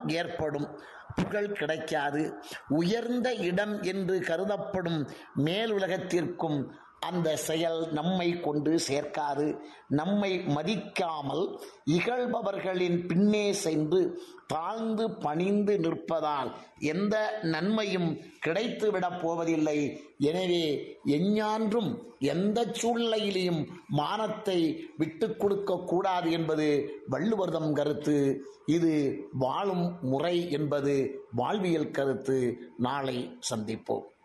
ஏற்படும் புகழ் கிடைக்காது உயர்ந்த இடம் என்று கருதப்படும் மேலுலகத்திற்கும் அந்த செயல் நம்மை கொண்டு சேர்க்காது நம்மை மதிக்காமல் இகழ்பவர்களின் பின்னே சென்று தாழ்ந்து பணிந்து நிற்பதால் எந்த நன்மையும் கிடைத்துவிடப் போவதில்லை எனவே எஞ்ஞான்றும் எந்த சூழ்நிலையிலையும் மானத்தை விட்டு கொடுக்க கூடாது என்பது வள்ளுவர்தம் கருத்து இது வாழும் முறை என்பது வாழ்வியல் கருத்து நாளை சந்திப்போம்